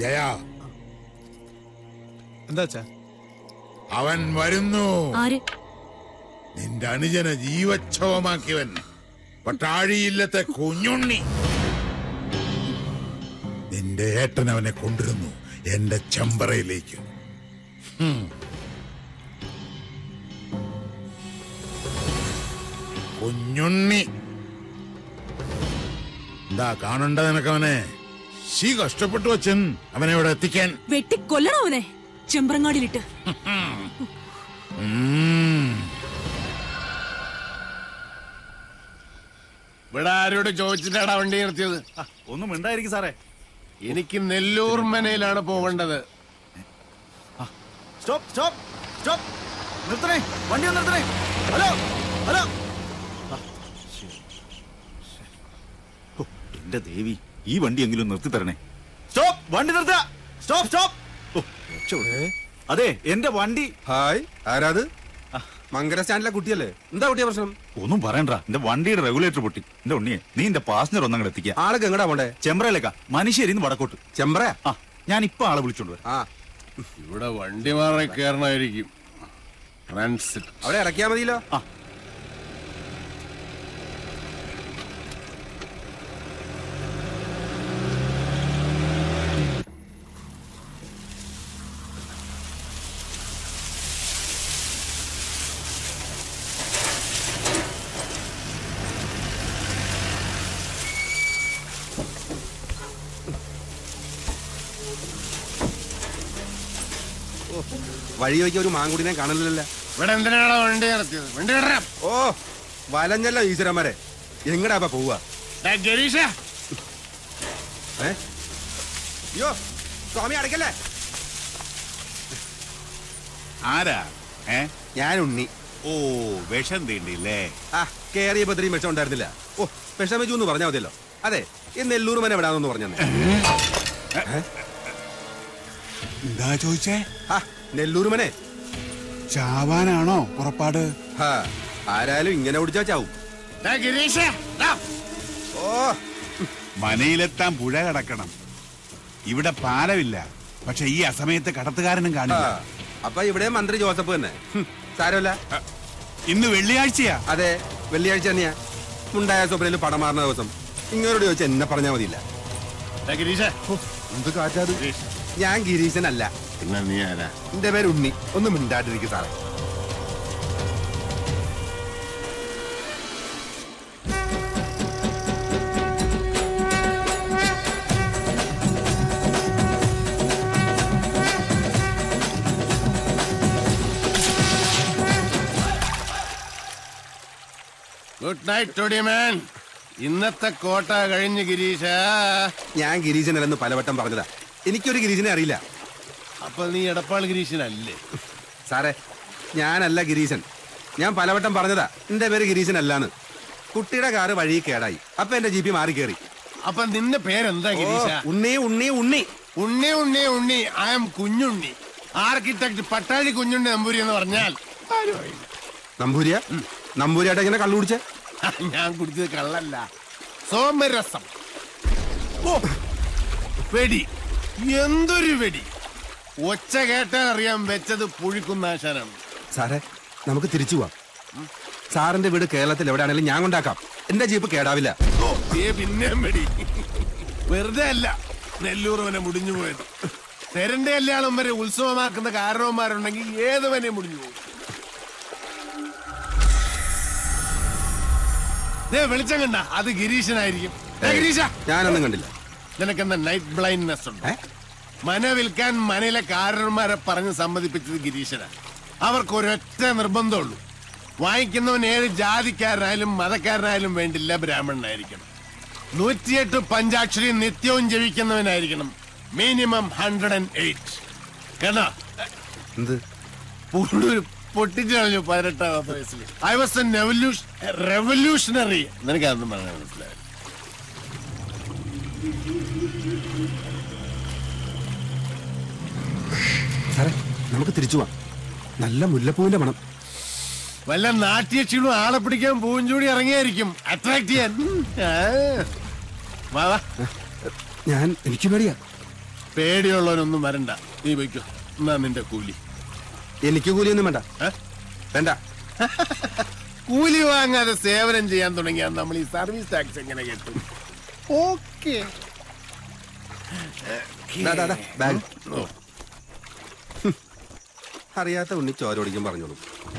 ജയ എന്താ അച്ഛാ അവൻ വരുന്നു ആര് നിന്റെ അനുജനെ ജീവച്ഛവമാക്കിയവൻ പട്ടാഴിയില്ലത്തെ കുഞ്ഞുണ്ണി നിന്റെ ഏട്ടൻ അവനെ കൊണ്ടിരുന്നു എന്റെ ചെമ്പറയിലേക്ക് ഹും. കുഞ്ഞുണ്ണി എന്താ കാണണ്ട നിനക്കവനെ ശീ കഷ്ടപ്പെട്ടു അച്ഛൻ അവനെ ഇവിടെ എത്തിക്കാൻ വെട്ടിക്കൊല്ലണം അവനെ ചെമ്പ്രങ്ങാടിയിലിട്ട് ഉം. ഇവിടെ ആരോട് ചോദിച്ചിട്ടാടാ വണ്ടി നിർത്തിയത് ഒന്നും ഉണ്ടായിരിക്കും സാറേ എനിക്ക് നെല്ലൂർ മനയിലാണ് പോകേണ്ടത് സ്റ്റോപ്പ് സ്റ്റോപ്പ് സ്റ്റോപ്പ് നിർത്തണേ വണ്ടി ഒന്ന് നിർത്തണേ ഹലോ ഹലോ ഹോ, എന്റെ ദേവി ഈ വണ്ടിയെങ്കിലും നിർത്തി തരണേ സ്റ്റോപ്പ് വണ്ടി നിർത്തുക സ്റ്റോപ്പ് സ്റ്റോപ്പ് ഓ, രക്ഷപ്പെട്ടു. അതെ എന്റെ വണ്ടി ഹായ് ആരാത് മങ്കര സ്റ്റാൻഡിലെ കുട്ടിയല്ലേ എന്താ കുട്ടിയ പ്രശ്നം ഒന്നും പറയണ്ട എന്റെ വണ്ടിയുടെ റെഗുലേറ്റർ പൊട്ടി എന്റെ ഉണ്ണിയെ നീ എന്റെ പാസഞ്ചർ ഒന്നങ്ങടെ എത്തിക്കുക ആളൊക്കെ എങ്ങടാ പോണ്ടേ ചെമ്പ്രയിലേക്കാ മനുഷ്യരിന്ന് വടക്കോട്ട് ചെമ്പ്ര ആ ഞാൻ ഇപ്പൊ ആളെ വിളിച്ചോണ്ട് വരാം ആ ഇവിടെ വണ്ടി മാറി കയറണമായിരിക്കും ട്രാൻസിറ്റ് അവിടെ ഇറക്കിയാ മതിയല്ലോ വഴി വയ്ക്ക ഒരു മാങ്കുടിനെ കാണലില്ലല്ലോ ഇവിടെ എന്തിനാണ് വണ്ടി നിർത്തിയത് വണ്ടി വിടരാം ഓ വലഞ്ഞല്ലോ ഈശ്വരന്മാരെ എങ്ങടാ അപ്പൊ പോവാ ഗരീഷ ഏ അയ്യോ സ്വാമി അടയ്ക്കല്ലേ ആരാ ഏ ഞാൻ ഉണ്ണി ഓ വിഷം തീണ്ടില്ലേ ആ കേറിയപ്പോ ഇത്രയും വിഷം ഉണ്ടായിരുന്നില്ല ഓ വിഷമിച്ചു എന്ന് പറഞ്ഞാൽ മതിയല്ലോ അതെ ഈ നെല്ലൂർ മന എവിടാന്ന് പറഞ്ഞു എന്താ ചോദിച്ചേ ആ നെല്ലൂർ മനെ ചാവാനാണോ പുറപ്പാട് ഹാ ആരായാലും ഇങ്ങനെ ഓടിച്ചാ ചാവും ഗരീഷ ഓ മനയിലെത്താൻ പുഴ കടക്കണം ഇവിടെ പാലമില്ല പക്ഷെ ഈ അസമയത്ത് കടത്തുകാരനും ആ, കാണില്ല അപ്പൊ ഇവിടെ മന്ത്രി ജോസഫ് തന്നെ ഹും, സാരമില്ല ഇന്ന് വെള്ളിയാഴ്ചയാ അതെ വെള്ളിയാഴ്ച തന്നെയാ മുണ്ടായ സ്വപ്നയിൽ പടം മാറുന്ന ദിവസം ഇങ്ങനോട് ചോദിച്ചാൽ എന്നെ പറഞ്ഞാൽ മതിയില്ല ഗരീഷ എന്ത് കാറ്റാത് ഞാൻ ഗിരീശനല്ല പിന്നെ നീ ആരാ എന്റെ പേര് ഉണ്ണി ഒന്ന് മിണ്ടാട്ടിരിക്കും സാറേ ഗുഡ് നൈറ്റ് ടോഡിയമാൻ ഇന്നത്തെ കോട്ട കഴിഞ്ഞ് ഗിരീഷ ഞാൻ ഗിരീശനല്ലെന്ന് പലവട്ടം പറഞ്ഞതാ എനിക്കൊരു ഗിരീശനെ അറിയില്ല അപ്പൊ നീ എടപ്പാൾ ഗിരീഷനല്ലേ സാറേ ഞാനല്ല ഗിരീശൻ ഞാൻ പലവട്ടം പറഞ്ഞതാ എന്റെ പേര് ഗിരീശനല്ലാന്ന് കുട്ടിയുടെ കാറ് വഴി കേടായി അപ്പൊ എന്റെ ജി പി മാറി കയറി അപ്പൊ നിന്റെ പേരെന്താ ഓ, ഗിരീഷ Unni Unni Unni Unni Unni Unni I M Kunjunni architect Pattazhi Kunjunni Namboori എന്ന് പറഞ്ഞാൽ ആരും അറിയില്ല. നമ്പൂരിയ നമ്പൂരിയായിട്ട് എങ്ങനെ കള്ളു കുടിച്ചേ ഞാൻ കുടിച്ചത് കള്ളല്ല സോമരസം ഓ വെടി എന്തൊരു വെടി ഒച്ച കേട്ടാൽ അറിയാൻ വെച്ചത് പുഴിക്കുന്നാശാനാണ് സാറേ നമുക്ക് തിരിച്ചു പോവാം സാറിന്റെ വീട് കേരളത്തിൽ എവിടെയാണെങ്കിലും ഞാൻ കൊണ്ടാക്കാം എന്റെ ജീപ്പ് കേടാവില്ല ഓ ഏ പിന്നെയും വെടി വെറുതെ അല്ല നെല്ലൂർവനെ മുടിഞ്ഞു പോയത് തെരന്റെ കല്യാണം വരെ ഉത്സവമാക്കുന്ന കാരണവന്മാരുണ്ടെങ്കിൽ ഏതുവനെ മുടിഞ്ഞു പോകും ദേ വെളിച്ചം കണ്ട അത് ഗിരീശനായിരിക്കും ദേ ഗിരീശ ഞാനൊന്നും കണ്ടില്ല നിനക്കെന്താ നൈറ്റ് ബ്ലൈൻഡ്നെസ് ഉണ്ട് ഏ? മന വിൽക്കാൻ മനയിലെ കാരണന്മാരെ പറഞ്ഞ് സമ്മതിപ്പിച്ചത് ഗിരീശനാണ് അവർക്ക് ഒരൊറ്റ നിർബന്ധമുള്ളൂ വാങ്ങിക്കുന്നവൻ ഏത് ജാതിക്കാരനായാലും മതക്കാരനായാലും വേണ്ടില്ല ബ്രാഹ്മണനായിരിക്കണം നൂറ്റിയെട്ട് പഞ്ചാക്ഷരി നിത്യവും ജപിക്കുന്നവനായിരിക്കണം മിനിമം ഹൺഡ്രഡ് ആൻഡ് എയ്റ്റ് കേട്ടോ എന്ത് പുള്ളൂര് പൊട്ടിച്ചു കളഞ്ഞു പതിനെട്ടാമത്തെ വയസ്സിൽ ഐ വാസ് എ റെവല്യൂഷണറി നിനക്ക് അതൊന്നും പറയാൻ മനസ്സിലായി സാറേ നമുക്ക് തിരിച്ചു പോവാം നല്ല മുല്ലപ്പൂവിന്റെ മണം വല്ല നാട്യക്ഷീണും ആളെ പിടിക്കാൻ പൂഞ്ചൂടി ഇറങ്ങിയായിരിക്കും അട്രാക്ട് ചെയ്യാൻ ഉം. ആ. വാ വാ ഞാൻ എനിക്ക് പേടിയാ പേടിയുള്ളവനൊന്നും വരണ്ട നീ വയ്ക്കോ എന്നാ നിന്റെ കൂലി എനിക്ക് കൂലിയൊന്നും വേണ്ട ഏ? വേണ്ട കൂലി വാങ്ങാതെ സേവനം ചെയ്യാൻ തുടങ്ങിയാൽ നമ്മൾ ഈ സർവീസ് ടാക്സ് എങ്ങനെ കിട്ടും ഓക്കെ ദാ, ദാ, ദാ, ബാഗ്. അറിയാത്ത ഉണ്ണി ചോരോടിക്കും പറഞ്ഞോളൂ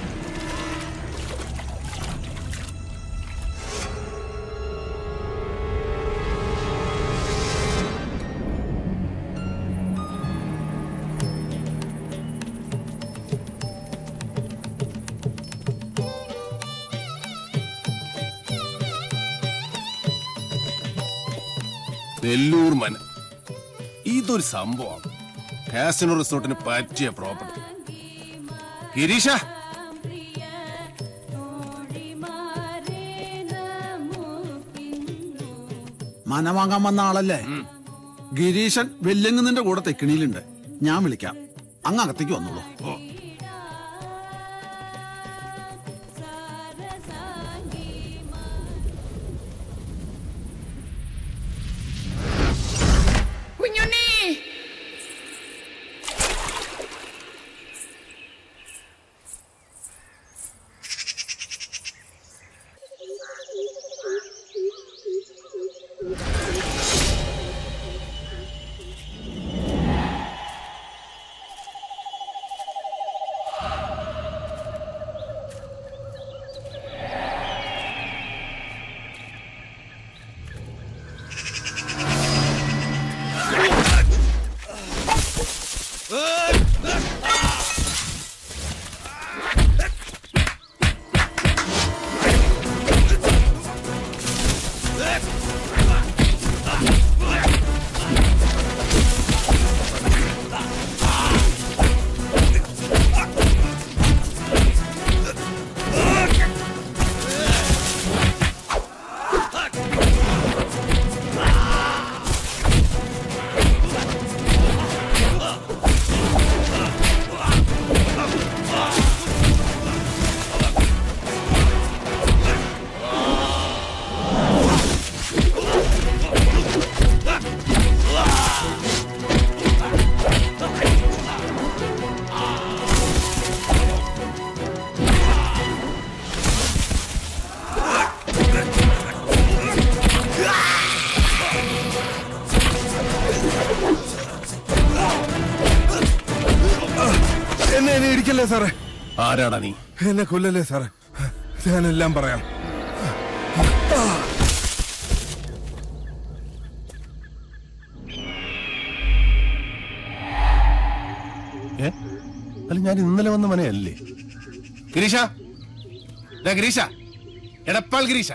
നെല്ലൂർ മന ഇതൊരു സംഭവം കാസിനോ റിസോർട്ടിന് പറ്റിയ പ്രോപ്പർട്ടി ഗിരീഷ മന വാങ്ങാൻ വന്ന ആളല്ലേ ഗിരീശൻ വെല്ലങ്ങുന്നതിന്റെ കൂടെ തെക്കിണിയിലുണ്ട് ഞാൻ വിളിക്കാം അങ്ങ് അകത്തേക്ക് വന്നോളൂ കുഞ്ഞുണ്ണി എന്നെ എന്നെ ഇടിക്കല്ലേ സാറേ ആരാടാ നീ എന്നെ കൊല്ലല്ലേ സാറേ ഞാനെല്ലാം പറയാം ഏ അല്ല ഞാൻ ഇന്നലെ വന്ന മനയല്ലേ ഗിരീഷ ഡാ ഗിരീഷ എടപ്പാൾ ഗിരീഷ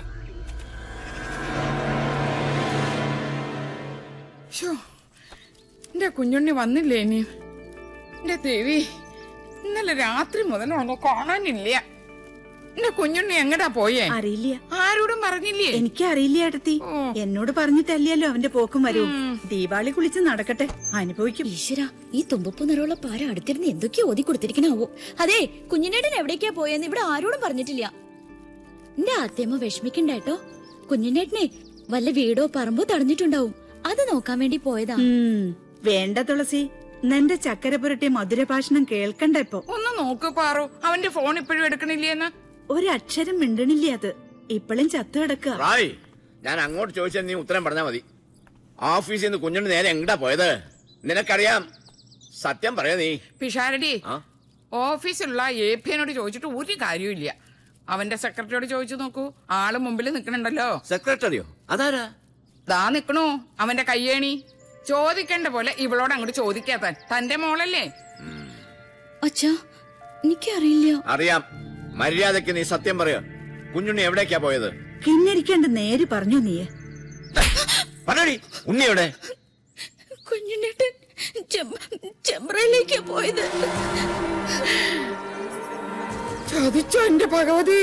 ശ്ശോ, എന്റെ കുഞ്ഞുണ്ണി വന്നില്ലേ ഇനി എന്റെ ദേവി ഇന്നലെ രാത്രി മുതൽ അവനെ കാണാനില്ല എന്റെ കുഞ്ഞുണ്ണി എങ്ങടാ പോയേ അറിയില്ല ആരോടും പറഞ്ഞില്ലേ എനിക്ക് അറിയില്ല ഏട്ടത്തി ഓ. എന്നോട് പറഞ്ഞിട്ടല്ലല്ലോ അവന്റെ പോക്കും വരവും ദീപാവളി കുളിച്ച് നടക്കട്ടെ അനുഭവിക്കും ഈശ്വര ഈ തുമ്പപ്പൂ നിറമുള്ള പാര അടുത്തിരുന്ന് എന്തൊക്കെയോ ഓതി കൊടുത്തിരിക്കണാവോ അതെ കുഞ്ഞിനേടൻ എവിടേക്കാ പോയെന്ന് ഇവിടെ ആരോടും പറഞ്ഞിട്ടില്ല എന്റെ ആദ്യമ്മ വിഷമിക്കണ്ടേട്ടോ കുഞ്ഞിനേട്ടനെ വല്ല വീടോ പറമ്പോ തടഞ്ഞിട്ടുണ്ടാവും അത് നോക്കാൻ വേണ്ടി പോയതാ ഉം, വേണ്ട തുളസി നിന്റെ ചക്കര പുരട്ടി മധുരഭാഷണം കേൾക്കണ്ട ഇപ്പൊ ഒന്ന് നോക്ക് പാറു അവന്റെ ഫോൺ ഇപ്പോഴും എടുക്കണില്ലേന്ന് ഒരക്ഷരം മിണ്ടണില്ല അത് ഇപ്പോഴും ചത്തു കിടക്കുക റായ് ഞാൻ അങ്ങോട്ട് ചോദിച്ചാൽ നീ ഉത്തരം പറഞ്ഞാ മതി ഓഫീസിൽ നിന്ന് കുഞ്ഞുണ്ട് നേരെ എങ്ങടാ പോയത് നിനക്കറിയാം സത്യം പറയാ നീ പിഷാരടി ആ? ഓഫീസിലുള്ള എ പി എന്നോട് ചോദിച്ചിട്ട് ഒരു കാര്യമില്ല അവന്റെ സെക്രട്ടറിയോട് ചോദിച്ചു നോക്കൂ ആള് മുമ്പിൽ നിക്കണുണ്ടല്ലോ സെക്രട്ടറിയോ അതാരാ ദാ നിക്കണു അവന്റെ കയ്യേണി ചോദിക്കേണ്ട പോലെ ഇവളോട് അങ്ങോട്ട് ചോദിക്കാത്താൻ തന്റെ മോളല്ലേ അച്ഛാ എനിക്കറിയില്ല അറിയാം മര്യാദക്ക് നീ സത്യം പറയോ കുഞ്ഞുണ്ണി എവിടേക്കാ പോയത് കിന്നരിക്കാണ്ട് നേര് പറഞ്ഞു നീ പറയടി ഉണ്ണി എവിടെ കുഞ്ഞിനേട്ടൻ ചെമ്പ്രയിലേക്കാ പോയത് ചതിച്ചോ എന്റെ ഭഗവതി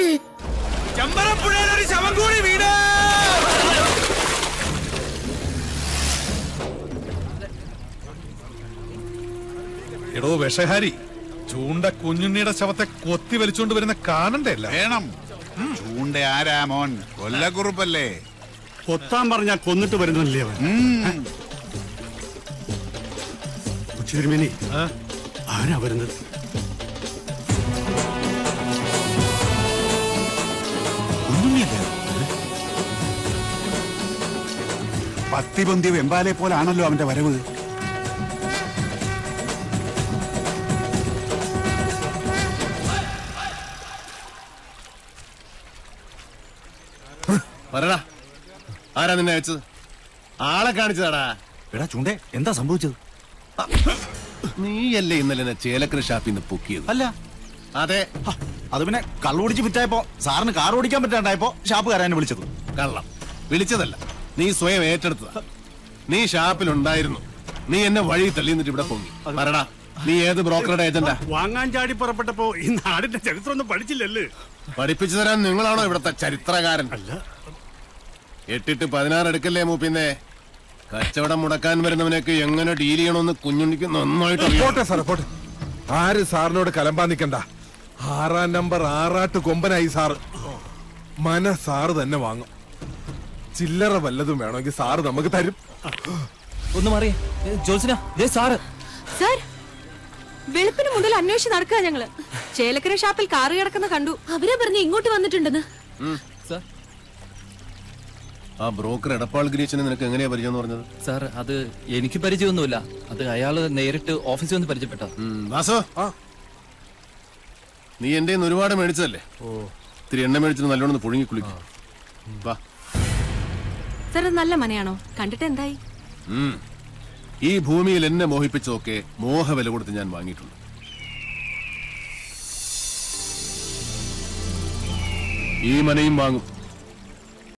എടോ വിഷഹാരി ചൂണ്ട കുഞ്ഞുണ്ണിയുടെ ശവത്തെ കൊത്തി വലിച്ചുകൊണ്ട് വരുന്ന കാണണ്ടേ അല്ല വേണം ചൂണ്ട ആരാ മോൻ കൊല്ലക്കുറുപ്പല്ലേ കൊത്താൻ പറഞ്ഞാൽ കൊന്നിട്ട് വരുന്നല്ലേ അവൻ ഉം. തിരുമേനി ആരാ വരുന്നത് പത്തി പൊന്തിയ വെമ്പാലെ പോലാണല്ലോ അവന്റെ വരവ് പറടാ ആരാ നിന്നെ അയച്ചത് ആളെ കാണിച്ചതാടാ എടാ ചൂണ്ടേ എന്താ സംഭവിച്ചത് നീയല്ലേ ഇന്നലെ എന്നെ ചേലക്കര ഷാപ്പിൽ നിന്ന് പൊക്കിയത് അല്ല അതെ അത് പിന്നെ കള്ളുപിടിച്ച് വിറ്റായപ്പോ സാറിന് കാർ ഓടിക്കാൻ പറ്റാണ്ടായപ്പോ ഷാപ്പുകാരനെ വിളിച്ചത് കള്ളം വിളിച്ചതല്ല നീ സ്വയം ഏറ്റെടുത്തതാ നീ ഷാപ്പിലുണ്ടായിരുന്നു നീ എന്നെ വഴി തള്ളി എന്നിട്ട് ഇവിടെ പൊങ്ങി പറടാ നീ ഏത് ബ്രോക്കറുടെ ഏജന്റാ വാങ്ങാൻ ചാടി പുറപ്പെട്ടപ്പോ ഈ നാടിന്റെ ചരിത്രം ഒന്നും പഠിച്ചില്ലല്ലേ പഠിപ്പിച്ചു തരാൻ നിങ്ങളാണോ ഇവിടത്തെ ചരിത്രകാരൻ എട്ടിട്ട് പതിനാറ് എടുക്കല്ലേ മൂപ്പിന്നെ കച്ചവടം മുടക്കാൻ വരുന്നവനൊക്കെ എങ്ങനെ ഡീൽ ചെയ്യണമെന്ന് കുഞ്ഞുണ്ണിക്ക് നന്നായിട്ട് അറിയാം. പോട്ടെ സാറേ പോട്ടെ ആര് സാറിനോട് കലമ്പാൻ നിക്കണ്ട ആറാം നമ്പർ ആറാട്ട് കൊമ്പനായി സാറ് മന സാറ് തന്നെ വാങ്ങും ചില്ലറ വല്ലതും വേണമെങ്കിൽ സാറ് നമുക്ക് തരും ഒന്ന് മാറിയേ ജോത്സന ദേ സാറ് സാർ വെളുപ്പിന് മുതൽ അന്വേഷിച്ച് നടക്കുക ഞങ്ങള് ചേലക്കര ഷാപ്പിൽ കാറ് കിടക്കുന്ന കണ്ടു അവരെ പറഞ്ഞ് ഇങ്ങോട്ട് വന്നിട്ടുണ്ടെന്ന് ഉം. സാർ ആ ബ്രോക്കർ എടപ്പാൾ ഗിരീശനെ നിനക്ക് എങ്ങനെയാ പരിചയം എന്ന് പറഞ്ഞത് സാർ അത് എനിക്ക് പരിചയമൊന്നുമില്ല അത് അയാള് നേരിട്ട് ഓഫീസിൽ വന്ന് പരിചയപ്പെട്ട വാസു നീ എന്റെ കയ്യിന്ന് ഒരുപാട് മേടിച്ചതല്ലേ ഇത്തിരി എണ്ണ മേടിച്ചിട്ട് നല്ലോണം ഒന്ന് പുഴുങ്ങി കുളിക്കും വാ സാർ അത് നല്ല മനയാണോ കണ്ടിട്ട് എന്തായി ഉം. ഈ ഭൂമിയിൽ എന്നെ മോഹിപ്പിച്ചതൊക്കെ മോഹവില കൊടുത്ത് ഞാൻ വാങ്ങിയിട്ടുണ്ട് ഈ മനയും വാങ്ങും